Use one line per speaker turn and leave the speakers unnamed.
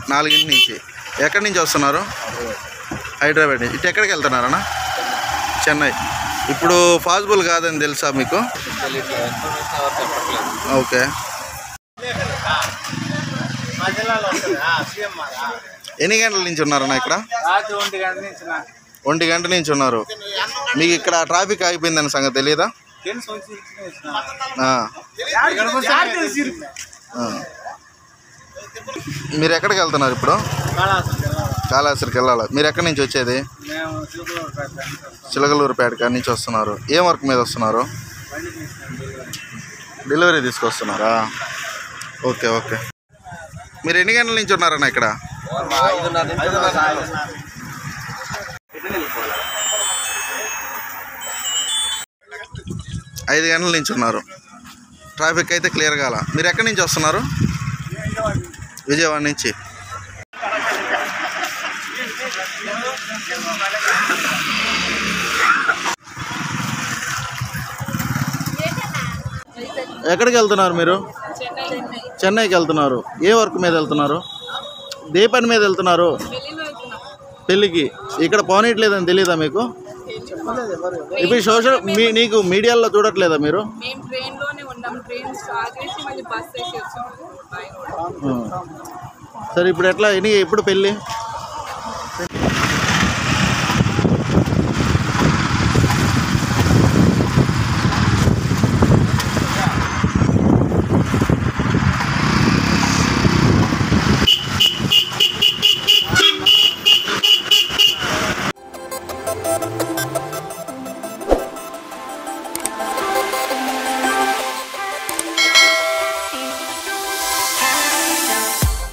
నాలుగింటి నుంచి ఎక్కడి నుంచి వస్తున్నారు హైదరాబాద్ నుంచి ఇటు ఎక్కడికి వెళ్తున్నారన్నా చెన్నై ఇప్పుడు పాసిబుల్ కాదని తెలుసా మీకు ఓకే ఎన్ని గంటల నుంచి ఉన్నారన్నా ఇక్కడ
రాత్రి ఒంటి గంట నుంచి నా
ఒంటి గంట నుంచి ఉన్నారు మీకు ఇక్కడ ట్రాఫిక్ ఆగిపోయిందన్న సంగతి తెలియదా
తెలుసు వచ్చి ఇచ్చిన ఇచ్చిన.
ఆ,
ఇక్కడికి వస్తే యాడ తెలిసి
ఆ. మీరు ఎక్కడికి వెళ్తున్నారు ఇప్పుడు
కాళహస్తికి వెళ్ళాలి.
కాళేశ్వరికి వెళ్ళాలి మీరు ఎక్కడి నుంచి వచ్చేది
మేము చిలుకలూరు పేట నుంచి వస్తాం.
చిలకలూరుపేట కాడి నుంచి వస్తున్నారు ఏం వర్క్ మీద వస్తున్నారు
బండి తీసుకుని
డెలివరీ తీసుకొస్తున్నారా ఓకే ఓకే మీరు ఎన్ని గంటల నుంచి ఉన్నారన్న ఇక్కడ ఐదు గంటల నుంచి ఉన్నారు ట్రాఫిక్ అయితే క్లియర్ కాల మీరు ఎక్కడి నుంచి వస్తున్నారు విజయవాడ నుంచి ఎక్కడికి వెళ్తున్నారు మీరు చెన్నైకి వెళ్తున్నారు ఏ వర్క్ మీద వెళ్తున్నారు ఏ పని మీద వెళ్తున్నారు పెళ్ళికి ఇక్కడ పోనీయట్లేదని తెలియదా మీకు ఇప్పుడు సోషల్ మీ నీకు మీడియాలో చూడట్లేదా మీరు
మేము ట్రైన్ లోనే ఉన్నాం ట్రైన్ స్టార్ట్ చేసి మళ్ళీ బస్ ఎక్కి వచ్చాం బయట
ఆ. సరే ఇప్పుడు ఎట్లా ఎన్ని ఎప్పుడు పెళ్ళి